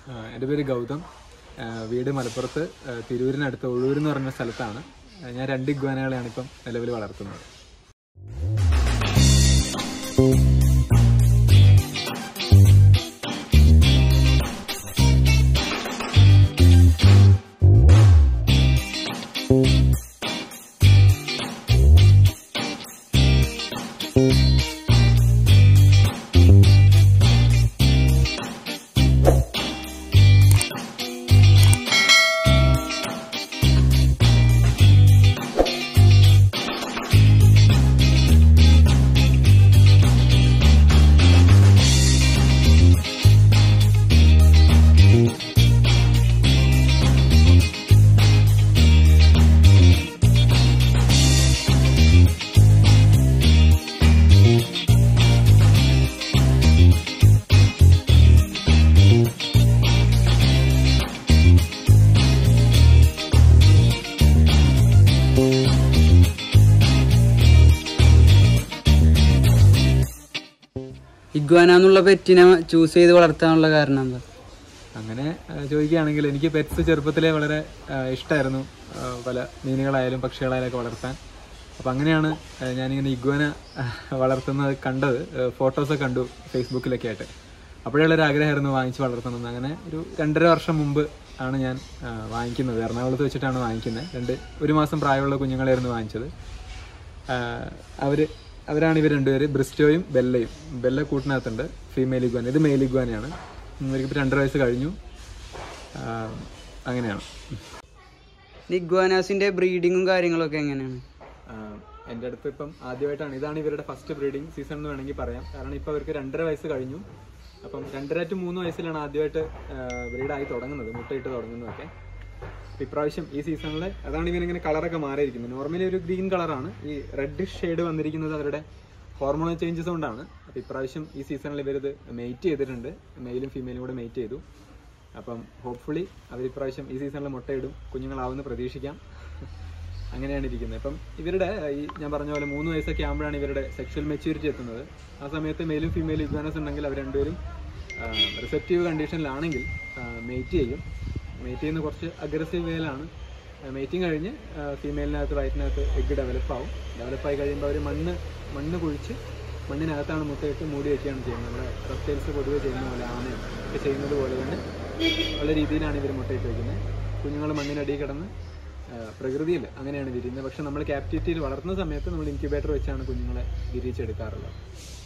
ആ, എൻ്റെ പേര് ഗൗതം ആ, വീട് മലപ്പുറത്ത് ആ, തിരൂരിനടുത്ത് ഒഴൂർ എന്ന് പറഞ്ഞ സ്ഥലത്താണ് ആ, ഞാൻ രണ്ട് ഇഗ്വാനകളെയാണ് ഇപ്പം നിലവിൽ വളർത്തുന്നത് ഇഗ്വാന എന്നുള്ള പെറ്റിനെ ചൂസ് ചെയ്ത് വളർത്താനുള്ള കാരണം എന്താ അങ്ങനെ ആ, ചോദിക്കുകയാണെങ്കിൽ എനിക്ക് പെറ്റ്സ് ചെറുപ്പത്തിലേ വളരെ ആ, ഇഷ്ടമായിരുന്നു ആ, പല മീനുകളായാലും പക്ഷികളായാലും ഒക്കെ വളർത്താൻ അപ്പം അങ്ങനെയാണ് ആ, ഞാനിങ്ങനെ ഇഗ്വന ആ, വളർത്തുന്നത് കണ്ടത് ആ, ഫോട്ടോസൊക്കെ കണ്ടു ഫേസ്ബുക്കിലൊക്കെ ആയിട്ട് അപ്പോഴുള്ള ഒരു ആഗ്രഹമായിരുന്നു വാങ്ങിച്ച് വളർത്തണമെന്ന് അങ്ങനെ ഒരു രണ്ടര വർഷം മുമ്പ് ആണ് ഞാൻ ആ, വാങ്ങിക്കുന്നത് എറണാകുളത്ത് വെച്ചിട്ടാണ് വാങ്ങിക്കുന്നത് രണ്ട് ഒരു മാസം പ്രായമുള്ള കുഞ്ഞുങ്ങളായിരുന്നു വാങ്ങിച്ചത് അവർ അവരാണ് ഇവർ രണ്ടുപേര് ബ്രിസ്റ്റോയും ബെല്ലയും ബെല്ല കൂട്ടിനകത്തുണ്ട് ഫീമെയിൽ ഇഗ്വാന ഇത് മെയിൽ ഇഗ്വാനയാണ് ഇവർക്കിപ്പോൾ രണ്ടര വയസ്സ് കഴിഞ്ഞു ആ, അങ്ങനെയാണ് ഇഗ്വാനാസിന്റെ ബ്രീഡിങ്ങും കാര്യങ്ങളൊക്കെ എങ്ങനെയാണ് ആ, എൻ്റെ അടുത്ത് ഇപ്പം ആദ്യമായിട്ടാണ് ഇതാണ് ഇവരുടെ ഫസ്റ്റ് ബ്രീഡിംഗ് സീസൺ എന്ന് വേണമെങ്കിൽ പറയാം കാരണം ഇപ്പോൾ അവർക്ക് രണ്ടര വയസ്സ് കഴിഞ്ഞു അപ്പം രണ്ടര ടു മൂന്ന് വയസ്സിലാണ് ആദ്യമായിട്ട് ബ്രീഡായി തുടങ്ങുന്നത് മുട്ടയിട്ട് തുടങ്ങുന്നതൊക്കെ അപ്പം ഇപ്രാവശ്യം ഈ സീസണിൽ അതാണ് ഇവനിങ്ങനെ കളറൊക്കെ മാറിയിരിക്കുന്നത് നോർമലി ഒരു ഗ്രീൻ കളറാണ് ഈ റെഡ് ഷെയ്ഡ് വന്നിരിക്കുന്നത് അവരുടെ ഹോർമോണൽ ചേഞ്ചസ് കൊണ്ടാണ് അപ്പം ഇപ്രാവശ്യം ഈ സീസണിൽ ഇവരിത് മെയ്റ്റ് ചെയ്തിട്ടുണ്ട് മെയിലും ഫീമെയിലും കൂടെ മെയ്റ്റ് ചെയ്തു അപ്പം ഹോപ്പ്ഫുള്ളി അവർ ഇപ്രാവശ്യം ഈ സീസണിൽ മുട്ടയിടും കുഞ്ഞുങ്ങളാവുമെന്ന് പ്രതീക്ഷിക്കാം അങ്ങനെയാണ് ഇരിക്കുന്നത് ഇപ്പം ഇവരുടെ ഈ ഞാൻ പറഞ്ഞ പോലെ മൂന്ന് വയസ്സൊക്കെ ആകുമ്പോഴാണ് ഇവരുടെ സെക്ഷൽ മെച്യൂരിറ്റി എത്തുന്നത് ആ സമയത്ത് മെയിലും ഫീമെയിലും ഇഗ്വാനസ് ഉണ്ടെങ്കിൽ അവർ രണ്ടുപേരും റിസെപ്റ്റീവ് കണ്ടീഷനിലാണെങ്കിൽ മെയ്റ്റ് ചെയ്യും മെയ്റ്റ് ചെയ്യുന്ന കുറച്ച് അഗ്രസീവ് വേയിലാണ് മെയ്റ്റിങ് കഴിഞ്ഞ് ഫീമെയിലിനകത്ത് വയറ്റിനകത്ത് എഗ്ഗ് ഡെവലപ്പ് ആവും ഡെവലപ്പ് ആയി കഴിയുമ്പോൾ അവർ മണ്ണ് മണ്ണ് കുഴിച്ച് മണ്ണിനകത്താണ് മുട്ടയിട്ട് മൂടി വയ്ക്കുകയാണ് ചെയ്യുന്നത് നമ്മുടെ റെപ്റ്റൈൽസ് പൊതുവെ ചെയ്യുന്ന പോലെ ആനയും ഒക്കെ ചെയ്യുന്നത് പോലെ തന്നെ ഉള്ള രീതിയിലാണ് ഇവർ മുട്ടയിട്ട് വയ്ക്കുന്നത് കുഞ്ഞുങ്ങൾ മണ്ണിനടിയിൽ കിടന്ന് പ്രകൃതിയിൽ അങ്ങനെയാണ് വിരിയുന്നത് പക്ഷെ നമ്മൾ ക്യാപ്റ്റിറ്റിയിൽ വളർത്തുന്ന സമയത്ത് നമ്മൾ ഇൻക്യുബേറ്റർ വെച്ചാണ് കുഞ്ഞുങ്ങളെ വിരിയിച്ചെടുക്കാറുള്ളത്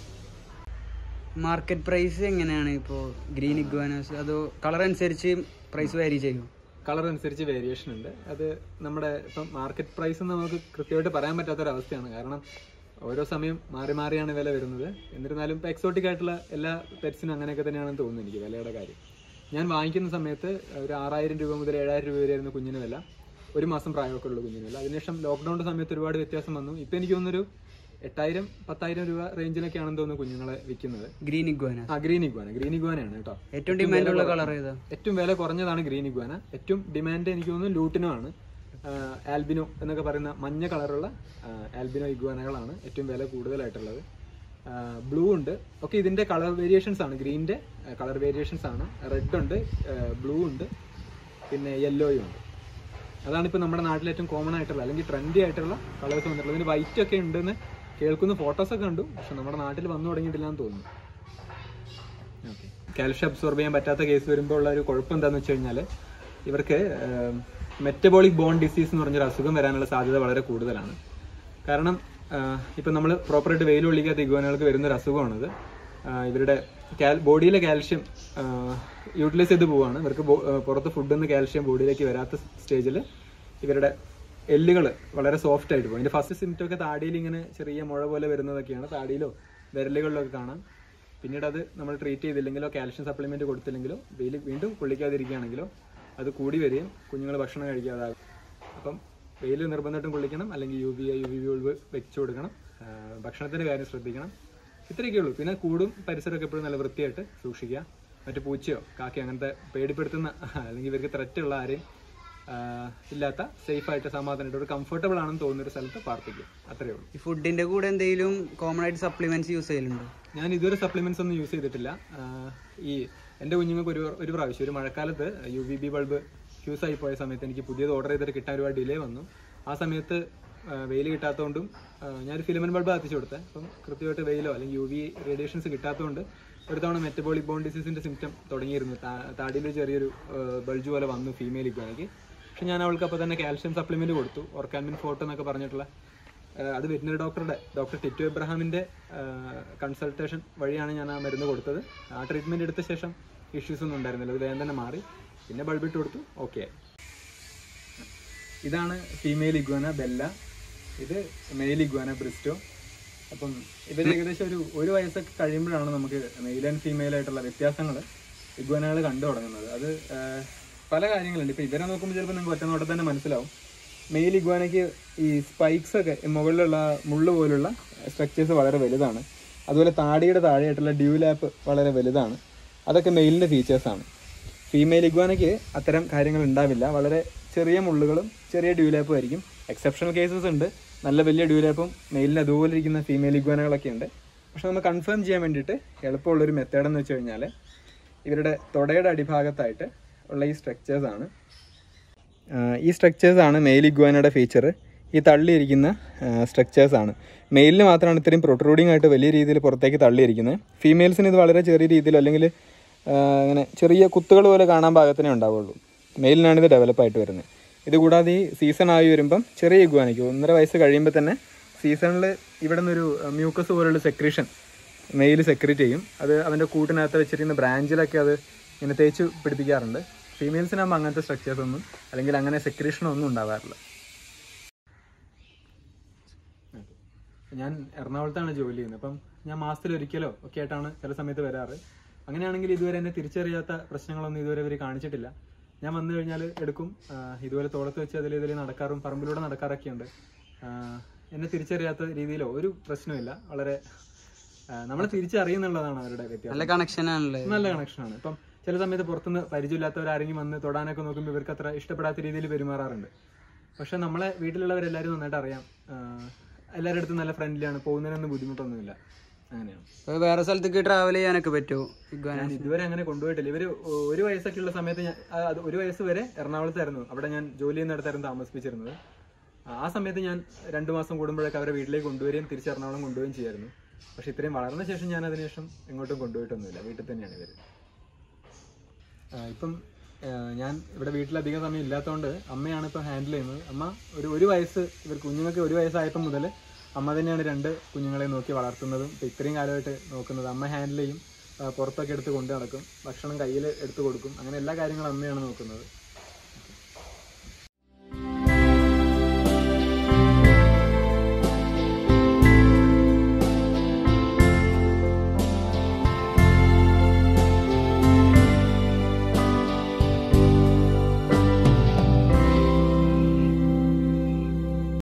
മാർക്കറ്റ് പ്രൈസ് എങ്ങനെയാണ് ഇപ്പോൾ ഗ്രീൻ ഇഗ്വാനാസ് അതോ കളർ അനുസരിച്ച് പ്രൈസ് വാരി ചെയ്യും കളർ അനുസരിച്ച് വേരിയേഷൻ ഉണ്ട് അത് നമ്മുടെ ഇപ്പം മാർക്കറ്റ് പ്രൈസ് നമുക്ക് കൃത്യമായിട്ട് പറയാൻ പറ്റാത്തൊരവസ്ഥയാണ് കാരണം ഓരോ സമയം മാറി മാറിയാണ് വില വരുന്നത് എന്നിരുന്നാലും ഇപ്പോൾ എക്സോട്ടിക് ആയിട്ടുള്ള എല്ലാ പെറ്റ്സിനും അങ്ങനെയൊക്കെ തന്നെയാണെന്ന് തോന്നുന്നു എനിക്ക് വിലയുടെ കാര്യം ഞാൻ വാങ്ങിക്കുന്ന സമയത്ത് ഒരു ആറായിരം രൂപ മുതൽ ഏഴായിരം രൂപ വരെയായിരുന്നു കുഞ്ഞിന് വില ഒരു മാസം പ്രായമൊക്കെ ഉള്ള കുഞ്ഞിന് വില അതിനുശേഷം ലോക്ക്ഡൗണിൻ്റെ സമയത്ത് ഒരുപാട് വ്യത്യാസം വന്നു ഇപ്പം എനിക്ക് തോന്നുന്നൊരു എട്ടായിരം പത്തായിരം രൂപ റേഞ്ചിലൊക്കെയാണെന്ന് തോന്നുന്നു കുഞ്ഞുങ്ങളെ വിൽക്കുന്നത് ഗ്രീൻ ഇഗ്വാനാസ് ആ ഗ്രീൻ ഇഗ്വാന ഗ്രീൻ ഇഗ്വാനയാണ് കേട്ടോ ഏറ്റവും ഡിമാൻഡ് ഉള്ള കളർ ഏതാ ഏറ്റവും വില കുറഞ്ഞതാണ് ഗ്രീൻ ഇഗ്വാന ഏറ്റവും ഡിമാൻഡ് എനിക്ക് തോന്നുന്നു ലൂട്ടിനോ ആണ് ആൽബിനോ എന്നൊക്കെ പറയുന്ന മഞ്ഞ കളറുള്ള ആൽബിനോ ഇഗ്വാനകളാണ് ഏറ്റവും വില കൂടുതലായിട്ടുള്ളത് ബ്ലൂ ഉണ്ട് ഒക്കെ ഇതിന്റെ കളർ വേരിയേഷൻസ് ആണ് ഗ്രീനിന്റെ കളർ വേരിയേഷൻസ് ആണ് റെഡ് ഉണ്ട് ബ്ലൂ ഉണ്ട് പിന്നെ യെല്ലോയും ഉണ്ട് അതാണ് ഇപ്പോൾ നമ്മുടെ നാട്ടിൽ ഏറ്റവും കോമൺ ആയിട്ടുള്ള അല്ലെങ്കിൽ ട്രെൻഡി ആയിട്ടുള്ള കളേഴ്സ് വന്നിട്ടുള്ളത് ഇതിന് വൈറ്റ് ഒക്കെ ഉണ്ടെന്ന് കേൾക്കുന്ന ഫോട്ടോസ് ഒക്കെ കണ്ടു പക്ഷെ നമ്മുടെ നാട്ടിൽ വന്നു തുടങ്ങിയിട്ടില്ല എന്ന് തോന്നുന്നു കാൽഷ്യം അബ്സോർബ് ചെയ്യാൻ പറ്റാത്ത കേസ് വരുമ്പോൾ ഉള്ള ഒരു കുഴപ്പം എന്താണെന്ന് വെച്ച് കഴിഞ്ഞാൽ ഇവർക്ക് മെറ്റബോളിക് ബോൺ ഡിസീസ് എന്ന് പറഞ്ഞൊരു അസുഖം വരാനുള്ള സാധ്യത വളരെ കൂടുതലാണ് കാരണം ഇപ്പം നമ്മൾ പ്രോപ്പറായിട്ട് വെയിൽ ഒളിക്കാത്ത ഇഗ്വാനുകൾക്ക് വരുന്നൊരു അസുഖമാണിത് ആ, ഇവരുടെ കാൽ ബോഡിയിലെ കാൽഷ്യം യൂട്ടിലൈസ് ചെയ്ത് പോവാണ് ഇവർക്ക് ബോ- ആ, പുറത്ത് ഫുഡിൽ നിന്ന് കാൽഷ്യം ബോഡിയിലേക്ക് വരാത്ത സ്റ്റേജിൽ ഇവരുടെ എല്ലുകൾ വളരെ സോഫ്റ്റ് ആയിട്ട് പോകും അതിന്റെ ഫസ്റ്റ് സിംറ്റം ഒക്കെ താടിയിൽ ഇങ്ങനെ ചെറിയ മുഴ പോലെ വരുന്നതൊക്കെയാണ് താടിയിലോ വിരലുകളിലോ ഒക്കെ കാണാം പിന്നീട് അത് നമ്മൾ ട്രീറ്റ് ചെയ്തില്ലെങ്കിലോ കാൽഷ്യം സപ്ലിമെന്റ് കൊടുത്തില്ലെങ്കിലോ വെയിൽ വീണ്ടും കൊള്ളിക്കാതിരിക്കുകയാണെങ്കിലോ അത് കൂടി വരികയും കുഞ്ഞുങ്ങൾ ഭക്ഷണം കഴിക്കാതാകും അപ്പം വെയിൽ നിർബന്ധമായിട്ടും കൊള്ളിക്കണം അല്ലെങ്കിൽ യു വി യു വി ഉൾവ് വെച്ചു കൊടുക്കണം ആ, ഭക്ഷണത്തിന്റെ കാര്യം ശ്രദ്ധിക്കണം ഇത്രയൊക്കെ ഉള്ളൂ പിന്നെ കൂടും പരിസരമൊക്കെ എപ്പോഴും നല്ല വൃത്തിയായിട്ട് സൂക്ഷിക്കുക മറ്റു പൂച്ചയോ കാക്കയോ അങ്ങനത്തെ പേടിപ്പെടുത്തുന്ന അല്ലെങ്കിൽ ഇവർക്ക് ത്രെറ്റ് ഉള്ള ആരെയും ആ, ഇല്ലാത്ത സേഫ് ആയിട്ട് സമാധാനമായിട്ട് ഒരു കംഫർട്ടബിൾ ആണെന്ന് തോന്നുന്ന ഒരു സ്ഥലത്ത് പാർപ്പിക്കുക അത്രയേ ഉള്ളൂ ഈ ഫുഡിന്റെ കൂടെ എന്തെങ്കിലും കോമൺ ആയിട്ട് സപ്ലിമെന്റ്സ് യൂസ് ചെയ്യലുണ്ടോ ഞാൻ ഇതുവരെ സപ്ലിമെന്റ്സ് ഒന്നും യൂസ് ചെയ്തിട്ടില്ല ആ, ഈ എൻ്റെ കുഞ്ഞുങ്ങൾക്ക് ഒരു ഒരു പ്രാവശ്യം ഒരു മഴക്കാലത്ത് U V B bulb fuse ആയി പോയ സമയത്ത് എനിക്ക് പുതിയത് ഓർഡർ ചെയ്തിട്ട് കിട്ടാൻ ഒരുപാട് ഡിലേ വന്നു ആ സമയത്ത് വെയിൽ കിട്ടാത്തതുകൊണ്ടും ആ, ഞാനൊരു ഫിലമൻ ബൾബ് കത്തിച്ചു കൊടുത്തത് അപ്പം കൃത്യമായിട്ട് വെയിലോ അല്ലെങ്കിൽ യു വി റേഡിയേഷൻസ് കിട്ടാത്തതുകൊണ്ട് ഒരു തവണ മെറ്റബോളിക് ബോൺ ഡിസീസിന്റെ സിംറ്റം തുടങ്ങിയിരുന്നു താ- താടിയിൽ ചെറിയൊരു ബൾജ് പോലെ വന്നു ഫീമെയിൽ ഇഗ്വാനയ്ക്ക് പക്ഷെ ഞാൻ അവൾക്ക് അപ്പോൾ തന്നെ കാൽഷ്യം സപ്ലിമെന്റ് കൊടുത്തു ഓർക്കാൻമിൻ ഫോട്ടോ എന്നൊക്കെ പറഞ്ഞിട്ടുള്ള ആ, അത് വെറ്റിനറി ഡോക്ടറുടെ ഡോക്ടർ ടിറ്റു എബ്രഹാമിന്റെ കൺസൾട്ടേഷൻ വഴിയാണ് ഞാൻ ആ മരുന്ന് കൊടുത്തത് ആ ട്രീറ്റ്മെന്റ് എടുത്ത ശേഷം ഇഷ്യൂസ് ഒന്നും ഉണ്ടായിരുന്നില്ല അത് വേഗം തന്നെ മാറി പിന്നെ ബൾബ് ഇട്ട് കൊടുത്തു ഓക്കെ ഇതാണ് ഫീമെയിൽ ഇഗ്വാന ബെല്ല ഇത് മെയിൽ ഇഗ്വാന ബ്രിസ്റ്റോ അപ്പം ഇവർ ഏകദേശം ഒരു ഒരു വയസ്സൊക്കെ കഴിയുമ്പോഴാണ് നമുക്ക് മെയിൽ ആൻഡ് ഫീമെയിൽ ആയിട്ടുള്ള വ്യത്യാസങ്ങൾ ഇഗ്വാനകൾ കണ്ടു തുടങ്ങുന്നത് അത് ആ, പല കാര്യങ്ങളുണ്ട് ഇപ്പം ഇവരെ നോക്കുമ്പോൾ ചിലപ്പോൾ നിങ്ങൾക്ക് ഒറ്റ നോട്ടം തന്നെ മനസ്സിലാവും മെയിൽ ഇഗ്വാനയ്ക്ക് ഈ സ്പൈക്സ് ഒക്കെ മുകളിലുള്ള മുള്ള് പോലുള്ള സ്ട്രക്ചേഴ്സ് വളരെ വലുതാണ് അതുപോലെ താടിയുടെ താഴെയായിട്ടുള്ള ഡ്യൂ ലാപ്പ് വളരെ വലുതാണ് അതൊക്കെ മെയിലിൻ്റെ ഫീച്ചേഴ്സാണ് ഫീമെയിൽ ഇഗ്വാനയ്ക്ക് അത്തരം കാര്യങ്ങൾ ഉണ്ടാവില്ല വളരെ ചെറിയ മുള്ളുകളും ചെറിയ ഡ്യൂലാപ്പും ആയിരിക്കും എക്സെപ്ഷണൽ കേസസ് ഉണ്ട് നല്ല വലിയ ഡ്യൂലാപ്പും മെയിലിന് അതുപോലെ ഇരിക്കുന്ന ഫീമെയിൽ ഇഗ്വാനകളൊക്കെ ഉണ്ട് പക്ഷെ നമ്മൾ കൺഫേം ചെയ്യാൻ വേണ്ടിയിട്ട് എളുപ്പമുള്ളൊരു മെത്തേഡ് എന്ന് വെച്ച് കഴിഞ്ഞാൽ ഇവരുടെ തുടയുടെ അടിഭാഗത്തായിട്ട് ഉള്ള ഈ സ്ട്രക്ചേഴ്സ് ആണ് ആഹ് ഈ സ്ട്രക്ചേഴ്സ് ആണ് മെയിൽ ഇഗ്വാനയുടെ ഫീച്ചർ ഈ തള്ളിയിരിക്കുന്ന സ്ട്രക്ചേഴ്സ് ആണ് മെയിലിന് മാത്രമാണ് ഇത്രയും പ്രൊട്രൂഡിംഗ് ആയിട്ട് വലിയ രീതിയിൽ പുറത്തേക്ക് തള്ളിയിരിക്കുന്നത് ഫീമെയിൽസിന് ഇത് വളരെ ചെറിയ രീതിയിൽ അല്ലെങ്കിൽ അങ്ങനെ ചെറിയ കുത്തുകൾ പോലെ കാണാൻ പാകത്തിനേ ഉണ്ടാവുള്ളൂ മെയിലിനാണ് ഇത് ഡെവലപ്പായിട്ട് വരുന്നത് ഇത് കൂടാതെ ഈ സീസൺ ആയി വരുമ്പം ചെറിയ ഇഗ്വാനയ്ക്ക് ഒന്നര വയസ്സ് കഴിയുമ്പോൾ തന്നെ സീസണിൽ ഇവിടെ നിന്നൊരു മ്യൂക്കസ് പോലുള്ള സെക്രീഷൻ മെയിൽ സെക്രീറ്റ് ചെയ്യും അത് അവൻ്റെ കൂട്ടിനകത്ത് വെച്ചിരിക്കുന്ന ബ്രാഞ്ചിലൊക്കെ അത് ഇങ്ങനെ തേച്ച് പിടിപ്പിക്കാറുണ്ട് ഫീമെയിൽസിനാകുമ്പോൾ അങ്ങനത്തെ സ്ട്രക്ചേഴ്സ് ഒന്നും അല്ലെങ്കിൽ അങ്ങനെ സെക്രീഷൻ ഒന്നും ഉണ്ടാവാറില്ല ഞാൻ എറണാകുളത്താണ് ജോലി ചെയ്യുന്നത് അപ്പം ഞാൻ മാസത്തിൽ ഒരിക്കലോ ഒക്കെ ആയിട്ടാണ് ചില സമയത്ത് വരാറ് അങ്ങനെയാണെങ്കിൽ ഇതുവരെ എന്നെ തിരിച്ചറിയാത്ത പ്രശ്നങ്ങളൊന്നും ഇതുവരെ ഇവർ കാണിച്ചിട്ടില്ല ഞാൻ വന്നു കഴിഞ്ഞാൽ എടുക്കും ആ, ഇതുപോലെ തോളത്ത് വെച്ച് അതിൽ ഇതിൽ നടക്കാറും പറമ്പിലൂടെ നടക്കാറൊക്കെ ഉണ്ട് എന്നെ തിരിച്ചറിയാത്ത രീതിയിലോ ഒരു പ്രശ്നമില്ല വളരെ നമ്മളെ തിരിച്ചറിയുന്നുള്ളതാണ് അവരുടെ വ്യത്യാസം നല്ല കണക്ഷൻ ആണല്ലേ നല്ല കണക്ഷനാണ് ഇപ്പം ചില സമയത്ത് പുറത്തുനിന്ന് പരിചയമില്ലാത്തവരാരെങ്കിലും വന്ന് തൊടാനൊക്കെ നോക്കുമ്പോൾ ഇവർക്ക് അത്ര ഇഷ്ടപ്പെടാത്ത രീതിയിൽ പെരുമാറാറുണ്ട് പക്ഷെ നമ്മളെ വീട്ടിലുള്ളവരെല്ലാവരും നന്നായിട്ട് അറിയാം ആഹ് എല്ലാവരുടെ അടുത്തും നല്ല ഫ്രണ്ട്ലിയാണ് പോകുന്നതിനൊന്നും ബുദ്ധിമുട്ടൊന്നുമില്ല അങ്ങനെയാണ് ഇപ്പൊ വേറെ സ്ഥലത്തേക്ക് ട്രാവൽ ചെയ്യാനൊക്കെ പറ്റുമോ ഇഗ്വാന ഞാൻ ഇതുവരെ അങ്ങനെ കൊണ്ടുപോയിട്ടില്ല ഇവര് ഒരു വയസ്സൊക്കെ ഉള്ള സമയത്ത് ഞാൻ ആ, അത് ഒരു വയസ്സ് വരെ എറണാകുളത്തായിരുന്നു അവിടെ ഞാൻ ജോലി ചെയ്യുന്നിടത്തായിരുന്നു താമസിപ്പിച്ചിരുന്നത് ആ സമയത്ത് ഞാൻ രണ്ടു മാസം കൂടുമ്പോഴൊക്കെ അവരെ വീട്ടിലേക്ക് കൊണ്ടുവരികയും തിരിച്ച് എറണാകുളം കൊണ്ടുപോവുകയും ചെയ്യായിരുന്നു പക്ഷെ ഇത്രയും വളർന്ന ശേഷം ഞാൻ അതിനുശേഷം എങ്ങോട്ടും കൊണ്ടുപോയിട്ടൊന്നുമില്ല വീട്ടിൽ തന്നെയാണ് ഇവര് ആ, ഇപ്പം ആ, ഞാൻ ഇവിടെ വീട്ടിൽ അധികം സമയം ഇല്ലാത്തതുകൊണ്ട് അമ്മയാണ് ഇപ്പം ഹാൻഡിൽ ചെയ്യുന്നത് അമ്മ ഒരു ഒരു വയസ്സ് ഇവർ കുഞ്ഞുങ്ങൾക്ക് ഒരു വയസ്സായപ്പോൾ മുതൽ അമ്മ തന്നെയാണ് രണ്ട് കുഞ്ഞുങ്ങളെ നോക്കി വളർത്തുന്നതും ഇപ്പം ഇത്രയും കാലമായിട്ട് നോക്കുന്നത് അമ്മ ഹാൻഡിൽ ചെയ്യും ആ, പുറത്തൊക്കെ എടുത്ത് കൊണ്ടു നടക്കും ഭക്ഷണം കയ്യിൽ എടുത്ത് കൊടുക്കും അങ്ങനെ എല്ലാ കാര്യങ്ങളും അമ്മയാണ് നോക്കുന്നത്